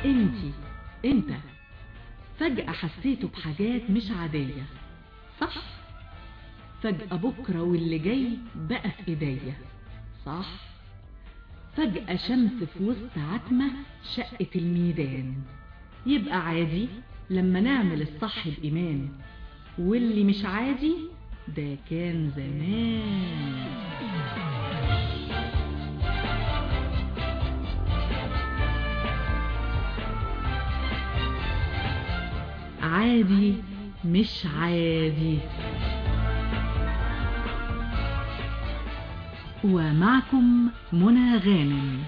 انتي انت فجأة حسيتوا بحاجات مش عادية صح فجأة بكرة واللي جاي بقى في ايديا صح فجأة شمس في وسط عتمة شقت الميدان يبقى عادي لما نعمل الصح بإيمان واللي مش عادي ده كان زمان عادي مش عادي ومعكم منى غانم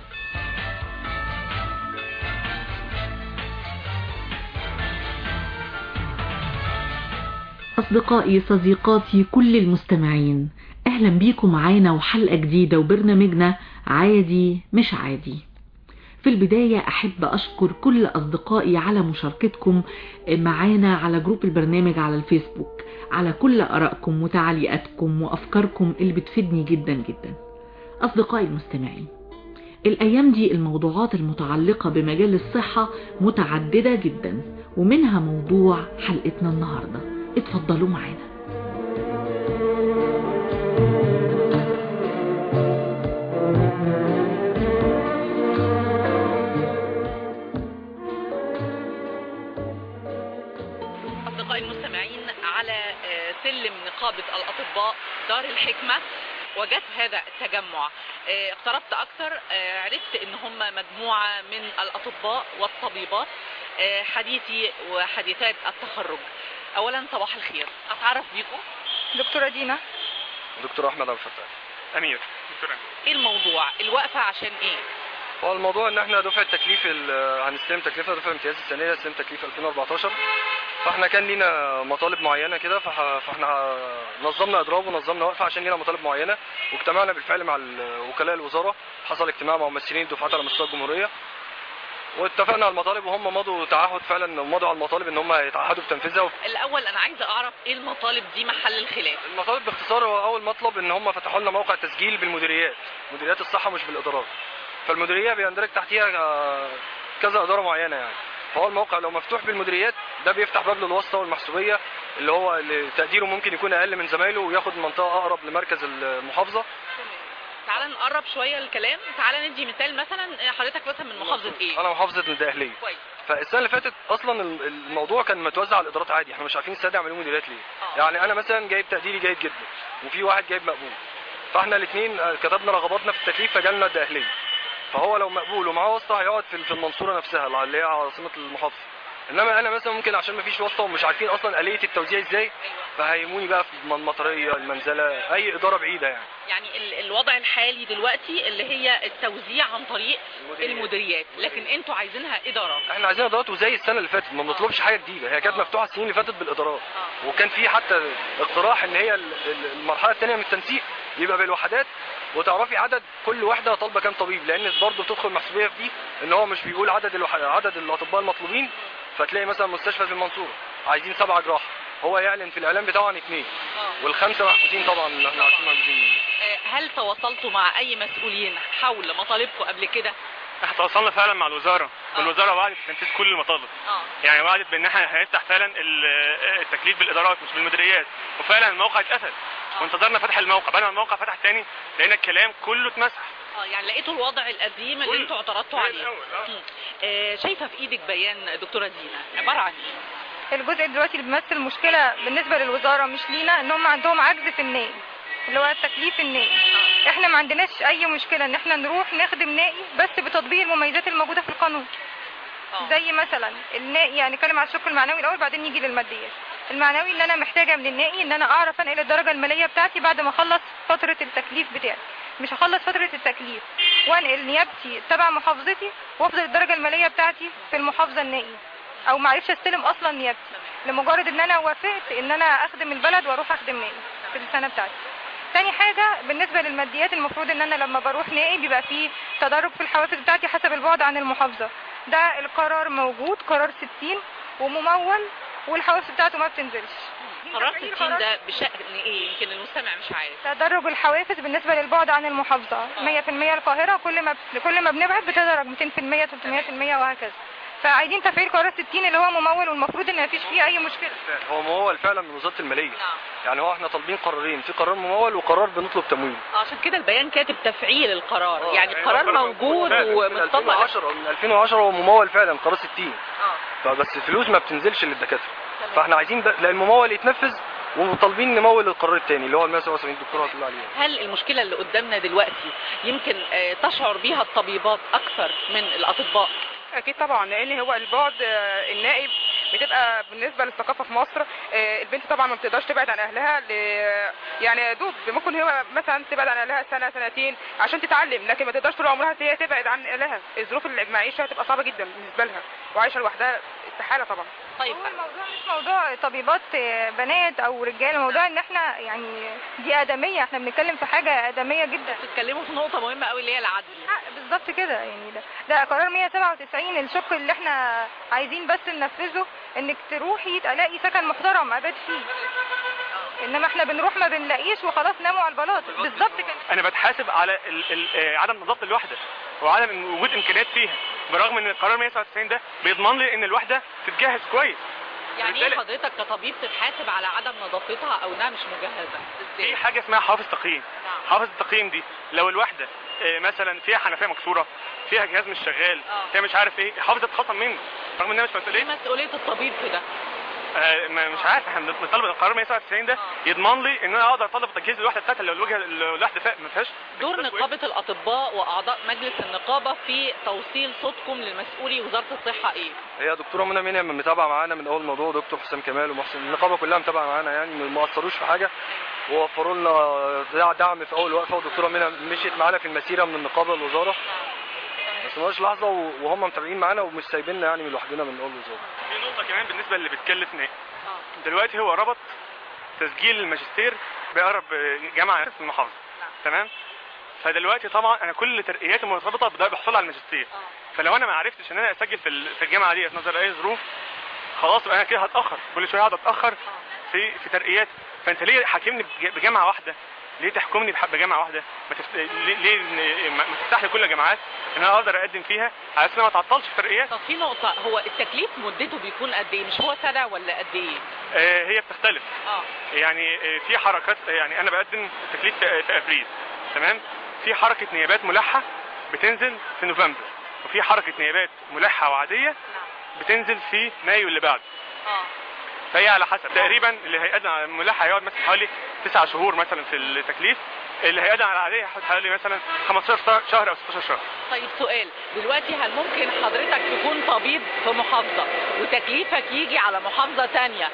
أصدقائي صديقاتي كل المستمعين أهلا بيكم معانا وحلقة جديدة وبرنامجنا عادي مش عادي في البداية أحب أشكر كل أصدقائي على مشاركتكم معانا على جروب البرنامج على الفيسبوك على كل أرائكم وتعليقاتكم وأفكاركم اللي بتفيدني جدا جدا أصدقائي المستمعين الأيام دي الموضوعات المتعلقة بمجال الصحة متعددة جدا ومنها موضوع حلقتنا النهاردة اتفضلوا معانا أصدقائي المستمعين على سلم نقابة الأطباء دار الحكمة وجدت هذا التجمع اقتربت أكثر عرفت إن هم مجموعة من الأطباء والطبيبات حديثي وحديثات التخرج أولا صباح الخير أتعرف بيكم دكتورة دينا دكتور احمد عبد الفتاح امير دكتور امير إيه الموضوع الوقفة عشان إيه هو الموضوع ان احنا دفعه تكليف ال- هنستلم تكليفنا دفعه امتياز السنيه استلم تكليف 2014 فاحنا كان لينا مطالب معينه كده فح- فاحنا نظمنا اضراب ونظمنا وقفه عشان لينا مطالب معينه واجتمعنا بالفعل مع ال- وكلاء الوزاره حصل اجتماع مع ممثلين الدفعات على مستوى الجمهوريه واتفقنا على المطالب وهم مضوا تعهد فعلا ومضوا على المطالب ان هم يتعهدوا بتنفيذها الأول أنا عايزة أعرف إيه المطالب دي محل الخلاف المطالب باختصار هو اول مطلب ان هم فتحوا لنا موقع تسجيل بالمديريات مديريات الصحه مش بالادارات فالمديريه بيندرج تحتيها آه، كذا اداره معينه يعني فهو الموقع لو مفتوح بالمديريات ده بيفتح باب للواسطه والمحسوبيه اللي هو اللي تقديره ممكن يكون اقل من زمايله وياخد منطقه اقرب لمركز المحافظه تعال نقرب شوية الكلام تعال ندي مثال مثلا حضرتك مثلا من محافظة إيه انا محافظه الدقهليه كويس فالسنه اللي فاتت اصلا الم- الموضوع كان متوزع على الادارات عادي احنا مش عارفين السنه دي يعملوا مديريات ليه آه. يعني انا مثلا جايب تقديري جيد جدا وفي واحد جايب مقبول فاحنا الاثنين كتبنا رغباتنا في التكليف فجالنا الدقهليه فهو لو مقبول ومعاه واسطه هيقعد في في المنصوره نفسها اللي هي عاصمه المحافظه انما انا مثلا ممكن عشان ما فيش واسطه ومش عارفين اصلا اليه التوزيع ازاي فهيموني بقى في المطريه المنزله اي اداره بعيده يعني يعني ال- الوضع الحالي دلوقتي اللي هي التوزيع عن طريق المديريات. المديريات لكن انتوا عايزينها ادارات احنا عايزين ادارات وزي السنه اللي فاتت ما بنطلبش حاجه جديده هي كانت مفتوحه السنين اللي فاتت بالادارات آه. وكان في حتى اقتراح ان هي ال- ال- المرحله الثانيه من التنسيق يبقى بالوحدات وتعرفي عدد كل وحده طالبه كام طبيب لان برضه بتدخل محسوبيه في دي ان هو مش بيقول عدد الوح... عدد الاطباء المطلوبين فتلاقي مثلا مستشفى في المنصوره عايزين سبعه جراحه هو يعلن في الاعلان بتاعه عن اثنين آه. والخمسه محجوزين طبعا اللي احنا عارفين محجوزين آه، هل تواصلتوا مع اي مسؤولين حول مطالبكم قبل كده احنا تواصلنا فعلا مع الوزاره آه. والوزاره وعدت بتنفيذ كل المطالب اه يعني وعدت بان احنا هنفتح فعلا ال- التكليف بالادارات مش بالمديريات وفعلا الموقع اتقفل وانتظرنا فتح الموقع بعد ما الموقع فتح تاني لقينا الكلام كله اتمسح اه يعني لقيتوا الوضع القديم اللي كل- انتوا اعترضتوا زي عليه الأول، آه. مم. آه، شايفه في ايدك بيان دكتوره دينا عباره عن ايه الجزء دلوقتي اللي بيمثل مشكلة بالنسبة للوزارة مش لينا ان هم عندهم عجز في النائي اللي هو التكليف النائي احنا ما عندناش اي مشكلة ان احنا نروح نخدم نائي بس بتطبيق المميزات الموجودة في القانون اه زي مثلا النائي يعني نتكلم على الشق المعنوي الاول بعدين نيجي للماديات المعنوي ان انا محتاجه من النائي ان انا اعرف انقل الدرجه الماليه بتاعتي بعد ما اخلص فتره التكليف بتاعي مش هخلص فتره التكليف وانقل نيابتي تبع محافظتي وافضل الدرجه الماليه بتاعتي في المحافظه النائيه او ما عرفش استلم اصلا نيابتي لمجرد ان انا وافقت ان انا اخدم البلد واروح اخدم نائي في السنه بتاعتي تاني حاجة بالنسبة للماديات المفروض ان انا لما بروح نائي بيبقى فيه تدرج في الحوافز بتاعتي حسب البعد عن المحافظة ده القرار موجود قرار 60 وممول والحوافز بتاعته ما بتنزلش قرار أي 60 قرار. ده بشأن ايه يمكن المستمع مش عارف تدرج الحوافز بالنسبة للبعد عن المحافظة 100% القاهرة كل ما كل ما بنبعد بتدرج 200% 300% وهكذا فعايزين تفعيل قرار 60 اللي هو ممول والمفروض ان مفيش فيه اي مشكله هو ممول فعلا من وزاره الماليه نعم يعني هو احنا طالبين قرارين في قرار ممول وقرار بنطلب تمويل عشان كده البيان كاتب تفعيل القرار آه، يعني يعني القرار القرار موجود موجود. من ومطبق 2010 من 2010 هو ممول فعلا قرار 60 اه فبس الفلوس ما بتنزلش للدكاتره تمام. فاحنا عايزين ده لان الممول يتنفذ وطالبين نمول القرار الثاني اللي هو ال 177 الدكتور هتقول عليه هل المشكلة اللي قدامنا دلوقتي يمكن آه، تشعر بيها الطبيبات أكثر من الأطباء؟ اكيد طبعا لان هو البعد آه، النائب بتبقى بالنسبه للثقافه في مصر آه، البنت طبعا ما بتقدرش تبعد عن اهلها ل... يعني يا دوب ممكن هو مثلا تبعد عن اهلها سنه سنتين عشان تتعلم لكن ما تقدرش طول عمرها هي تبعد عن اهلها الظروف اللي المعيشه هتبقى صعبه جدا بالنسبه لها وعايشه لوحدها استحاله طبعا طيب هو الموضوع مش موضوع طبيبات آه، بنات او رجاله الموضوع ان احنا يعني دي ادميه احنا بنتكلم في حاجه ادميه جدا بتتكلموا في نقطة مهمة قوي اللي هي العدل حق بالظبط كده يعني ده ده قرار 197 الشق اللي احنا عايزين بس ننفذه انك تروحي تلاقي سكن محترم ابات فيه انما احنا بنروح ما بنلاقيش وخلاص ناموا على البلاط بالظبط كده انا بتحاسب على ال ال آه، عدم نظافه الوحده وعدم وجود امكانيات فيها برغم ان القرار 197 ده بيضمن لي ان الوحده تتجهز كويس يعني ايه بالتالي- حضرتك كطبيب تتحاسب على عدم نظافتها أو إنها مش مجهزة؟ في ازاي؟ حاجه اسمها حافظ تقييم نعم. حافظ التقييم دي لو الوحده آه، مثلا فيها حنفيه مكسوره فيها جهاز مش شغال آه. فيها مش عارف ايه حافظ تتخصم منه رغم انها مش ايه مسؤوليه مسؤولية الطبيب في ده؟ آه، ما- مش عارف احنا بنطالب القرار 197 ده آه. يضمن لي ان انا اقدر اطالب تجهيز الوحده بتاعتي لو الوجهه الوحده فيها- ما فيهاش دور كويس. نقابة الأطباء وأعضاء مجلس النقابة في توصيل صوتكم للمسؤولي وزارة الصحة إيه؟ هي دكتوره منى منى متابعه معانا من اول موضوع دكتور حسام كمال ومحسن النقابه كلها متابعه معانا يعني ما اثروش في حاجه ووفروا لنا دع- دعم في اول وقفه ودكتوره منى مشيت معانا في المسيره من النقابه للوزاره بس مالهاش لحظه و- وهم متابعين معانا ومش سايبيننا يعني من لوحدنا من اول الوزاره في نقطه كمان بالنسبه اللي بتكلف ناس آه. دلوقتي هو ربط تسجيل الماجستير بأقرب جامعة في المحافظة نعم. تمام فدلوقتي طبعا انا كل ترقياتي مرتبطه بده بحصول على الماجستير آه. فلو انا ما عرفتش ان انا اسجل في ال- في الجامعه دي نظر اي ظروف خلاص يبقى انا كده هتاخر كل شويه هقعد اتاخر في في ترقياتي فانت ليه حاكمني بج- بجامعه واحده ليه تحكمني بح- بجامعه واحده ما تفت... ليه, ليه ما ما تفتح لي كل الجامعات ان انا اقدر اقدم فيها على اساس إن أنا ما اتعطلش في ترقيات طب في نقطة هو التكليف مدته بيكون قد إيه؟ مش هو سنة ولا قد إيه؟ آه، هي بتختلف اه يعني آه، في حركات يعني انا بقدم تكليف في في ابريل تمام في حركه نيابات ملحه بتنزل في نوفمبر وفي حركه نيابات ملحه وعاديه نعم بتنزل في مايو اللي بعده اه فهي على حسب تقريبا اللي هيقدم على الملحه هيقعد مثلا حوالي 9 شهور مثلا في التكليف اللي هيقدم على العاديه هيقعد حوالي مثلا 15 شهر او 16 شهر طيب سؤال دلوقتي هل ممكن حضرتك تكون طبيب في محافظة وتكليفك يجي على محافظة تانية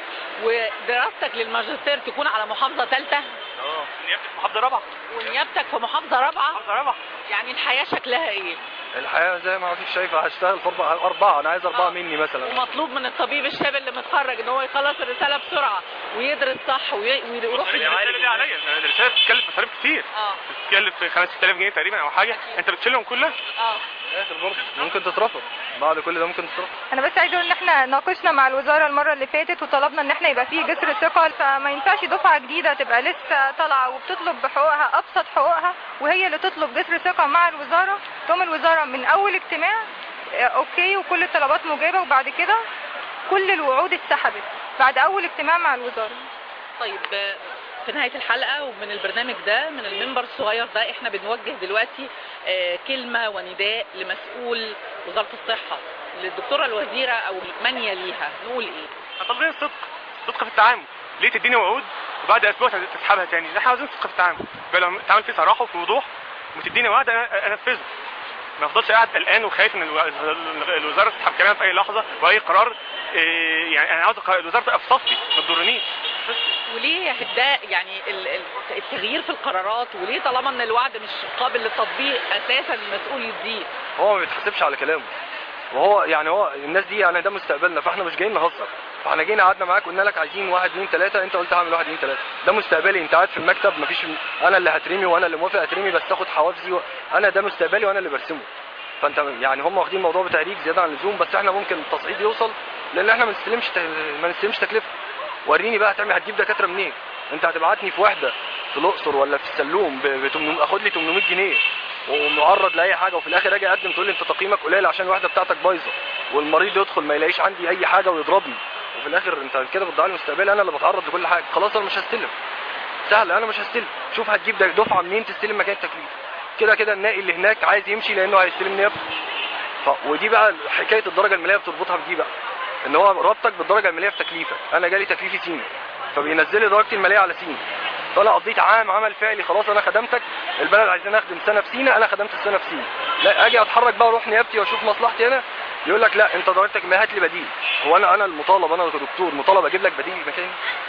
ودراستك للماجستير تكون على محافظة ثالثة اه نيابه محافظه رابعه ونيابتك في محافظة رابعة محافظه رابعه يعني الحياة شكلها ايه الحياه زي ما حضرتك شايفه هشتغل في اربعه اربعه انا عايز اربعه آه. مني مثلا ومطلوب من الطبيب الشاب اللي متخرج ان هو يخلص الرسالة بسرعة ويدرس صح وي- ويروح الرساله دي عليا الرساله بتتكلف مصاريف كتير اه بتتكلف 5000 جنيه تقريبا او حاجه انت بتشيلهم كلها اه اخر برضه ممكن تترفض بعد كل ده ممكن تترفض انا بس عايزه اقول ان احنا ناقشنا مع الوزاره المره اللي فاتت وطلبنا ان احنا يبقى فيه جسر ثقل فما ينفعش دفعه جديده تبقى لسه طالعه وبتطلب بحقوقها ابسط حقوقها وهي اللي تطلب جسر ثقه مع الوزاره تقوم الوزاره من اول اجتماع آه، اوكي وكل الطلبات مجابه وبعد كده كل الوعود اتسحبت بعد اول اجتماع مع الوزاره طيب آه، في نهاية الحلقة ومن البرنامج ده من المنبر الصغير ده احنا بنوجه دلوقتي آه، كلمة ونداء لمسؤول وزارة الصحة للدكتورة الوزيرة او من يليها نقول ايه طالبين الصدق الصدق في التعامل ليه تديني وعود وبعد اسبوع تسحبها تاني احنا عاوزين صدق في التعامل يبقى لو التعامل فيه صراحه وفي وضوح وتديني وعد انا انفذه ما افضلش قاعد قلقان وخايف ان الو- الوزاره تسحب كلام في اي لحظه واي قرار إيه، يعني انا عاوز الوزاره تبقى في صفي ما تضرنيش بس وليه ده يعني ال- ال- التغيير في القرارات وليه طالما ان الوعد مش قابل للتطبيق اساسا المسؤول يديه هو ما بيتحسبش على كلامه وهو يعني هو الناس دي يعني ده مستقبلنا فاحنا مش جايين نهزر فاحنا جينا قعدنا معاك قلنا لك عايزين واحد اثنين ثلاثه انت قلت هعمل واحد اثنين ثلاثه ده مستقبلي انت قاعد في المكتب مفيش انا اللي هترمي وانا اللي موافق اترمي بس تاخد حوافزي و... انا ده مستقبلي وانا اللي برسمه فانت يعني هم واخدين الموضوع بتهريج زياده عن اللزوم بس احنا ممكن التصعيد يوصل لان احنا ما نستلمش ت... ما نستلمش تكلفه وريني بقى هتعمل هتجيب دكاتره منين انت هتبعتني في وحده في الاقصر ولا في السلوم ب... ب... 800 اخد لي 800 جنيه ومعرض لاي حاجه وفي الاخر اجي اقدم تقول لي انت تقييمك قليل عشان الوحده بتاعتك بايظه والمريض يدخل ما يلاقيش عندي اي حاجه ويضربني وفي الاخر انت كده بتضيع لي مستقبلي انا اللي بتعرض لكل حاجه خلاص انا مش هستلم سهل انا مش هستلم شوف هتجيب ده دفعه منين تستلم مكان التكليف كده كده النائي اللي هناك عايز يمشي لانه هيستلم نيابته ف... ودي بقى حكايه الدرجه الماليه بتربطها بدي بقى ان هو ربطك بالدرجه الماليه في تكليفك انا جالي تكليفي سين فبينزل لي درجتي الماليه على سين فانا قضيت عام عمل فعلي خلاص انا خدمتك البلد عايزين اخدم سنه في سينا انا خدمت السنه في سينا لا اجي اتحرك بقى اروح نيابتي واشوف مصلحتي انا يقول لك لا انت درجتك ما هات لي بديل هو انا انا المطالب انا كدكتور مطالب اجيب لك بديل مكاني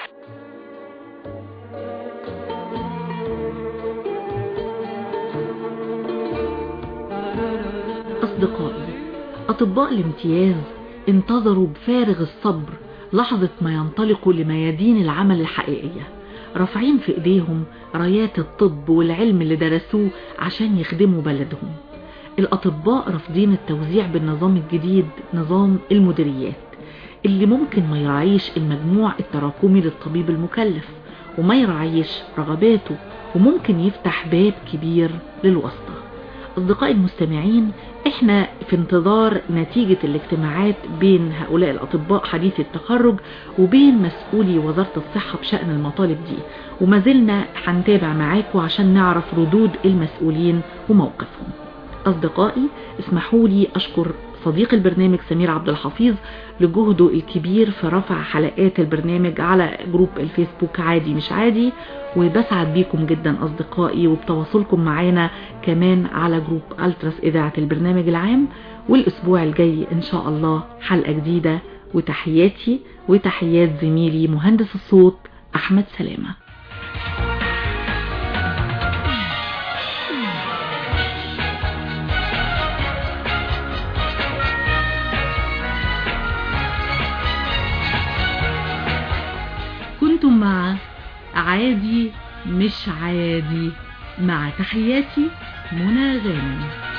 أصدقائي أطباء الامتياز انتظروا بفارغ الصبر لحظة ما ينطلقوا لميادين العمل الحقيقية رافعين في ايديهم رايات الطب والعلم اللي درسوه عشان يخدموا بلدهم الأطباء رافضين التوزيع بالنظام الجديد نظام المديريات اللي ممكن ما يراعيش المجموع التراكمي للطبيب المكلف وما يراعيش رغباته وممكن يفتح باب كبير للواسطة أصدقائي المستمعين احنا في انتظار نتيجة الاجتماعات بين هؤلاء الأطباء حديث التخرج وبين مسؤولي وزارة الصحة بشأن المطالب دي وما زلنا هنتابع معاكم عشان نعرف ردود المسؤولين وموقفهم أصدقائي اسمحوا لي أشكر صديق البرنامج سمير عبد الحفيظ لجهده الكبير في رفع حلقات البرنامج على جروب الفيسبوك عادي مش عادي وبسعد بيكم جدا أصدقائي وبتواصلكم معانا كمان على جروب ألتراس إذاعة البرنامج العام والأسبوع الجاي إن شاء الله حلقة جديدة وتحياتي وتحيات زميلي مهندس الصوت أحمد سلامة كنتم مع عادي مش عادي مع تحياتي منى غانم